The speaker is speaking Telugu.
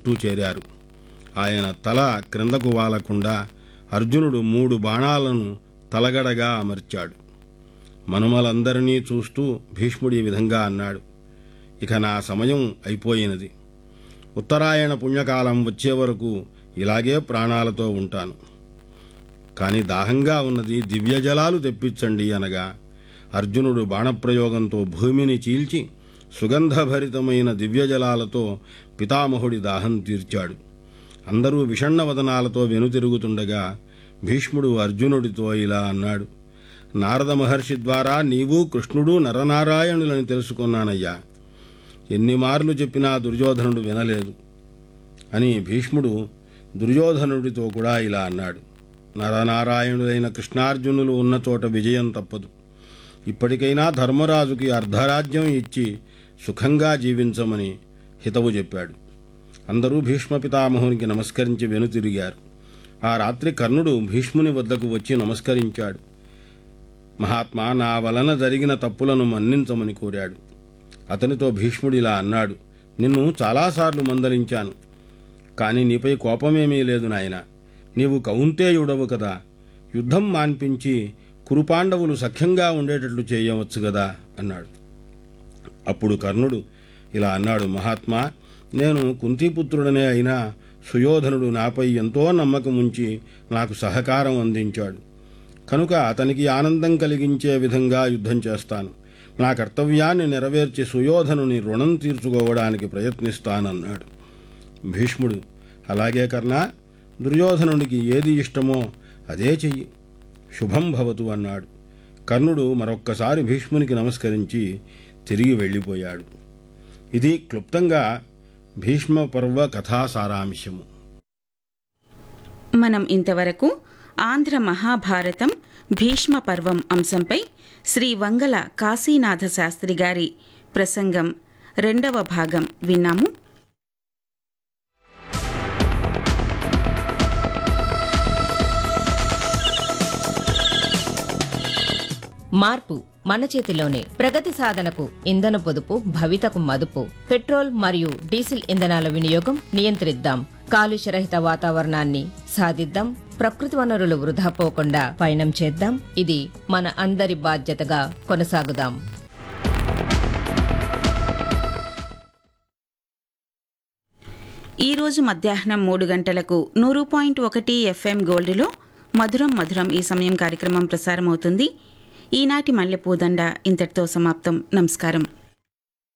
చుట్టూ చేరారు ఆయన తల క్రిందకు వాలకుండా అర్జునుడు మూడు బాణాలను తలగడగా అమర్చాడు మనుమలందరినీ చూస్తూ భీష్ముడి ఈ విధంగా అన్నాడు ఇక నా సమయం అయిపోయినది ఉత్తరాయణ పుణ్యకాలం వచ్చే వరకు ఇలాగే ప్రాణాలతో ఉంటాను కాని దాహంగా ఉన్నది దివ్య జలాలు తెప్పించండి అనగా అర్జునుడు బాణప్రయోగంతో భూమిని చీల్చి సుగంధభరితమైన దివ్య జలాలతో పితామహుడి దాహం తీర్చాడు అందరూ విషణ్ణ వదనాలతో వెనుతిరుగుతుండగా భీష్ముడు అర్జునుడితో ఇలా అన్నాడు నారద మహర్షి ద్వారా నీవు కృష్ణుడు నరనారాయణులని తెలుసుకున్నానయ్యా ఎన్ని మార్లు చెప్పినా దుర్యోధనుడు వినలేదు అని భీష్ముడు దుర్యోధనుడితో కూడా ఇలా అన్నాడు నరనారాయణులైన కృష్ణార్జునులు ఉన్న చోట విజయం తప్పదు ఇప్పటికైనా ధర్మరాజుకి అర్ధరాజ్యం ఇచ్చి సుఖంగా జీవించమని హితవు చెప్పాడు అందరూ భీష్మ పితామహునికి నమస్కరించి వెనుతిరిగారు ఆ రాత్రి కర్ణుడు భీష్ముని వద్దకు వచ్చి నమస్కరించాడు మహాత్మా నా వలన జరిగిన తప్పులను మన్నించమని కోరాడు అతనితో భీష్ముడిలా అన్నాడు నిన్ను చాలాసార్లు మందలించాను కాని నీపై కోపమేమీ లేదు నాయన నీవు కౌంతేయుడవు కదా యుద్ధం మాన్పించి కురుపాండవులు సఖ్యంగా ఉండేటట్లు చేయవచ్చు కదా అన్నాడు అప్పుడు కర్ణుడు ఇలా అన్నాడు మహాత్మా నేను కుంతిపుత్రుడనే అయినా సుయోధనుడు నాపై ఎంతో నమ్మకం ఉంచి నాకు సహకారం అందించాడు కనుక అతనికి ఆనందం కలిగించే విధంగా యుద్ధం చేస్తాను నా కర్తవ్యాన్ని నెరవేర్చి సుయోధనుని రుణం తీర్చుకోవడానికి ప్రయత్నిస్తానన్నాడు భీష్ముడు అలాగే కర్ణ దుర్యోధనుడికి ఏది ఇష్టమో అదే చెయ్యి శుభం భవతు అన్నాడు కర్ణుడు మరొక్కసారి భీష్మునికి నమస్కరించి తిరిగి వెళ్ళిపోయాడు ఇది క్లుప్తంగా భీష్మ పర్వ కథా సారాంశము మనం ఇంతవరకు ఆంధ్ర మహాభారతం భీష్మ పర్వం అంశంపై శ్రీ వంగల కాశీనాథ శాస్త్రి గారి ప్రసంగం రెండవ భాగం విన్నాము మార్పు మన చేతిలోనే ప్రగతి సాధనకు ఇంధన పొదుపు భవితకు మదుపు పెట్రోల్ మరియు డీజిల్ ఇంధనాల వినియోగం నియంత్రిద్దాం కాలుష్యరహిత వాతావరణాన్ని సాధిద్దాం ప్రకృతి వనరులు వృధా పోకుండా పయనం చేద్దాం ఇది మన అందరి బాధ్యతగా కొనసాగుదాం ఈ రోజు మధ్యాహ్నం మూడు గంటలకు నూరు పాయింట్ ఒకటి ఎఫ్ఎం గోల్డ్లో మధురం మధురం ఈ సమయం కార్యక్రమం ప్రసారమవుతుంది ఈనాటి మల్లెపూదండ ఇంతటితో సమాప్తం నమస్కారం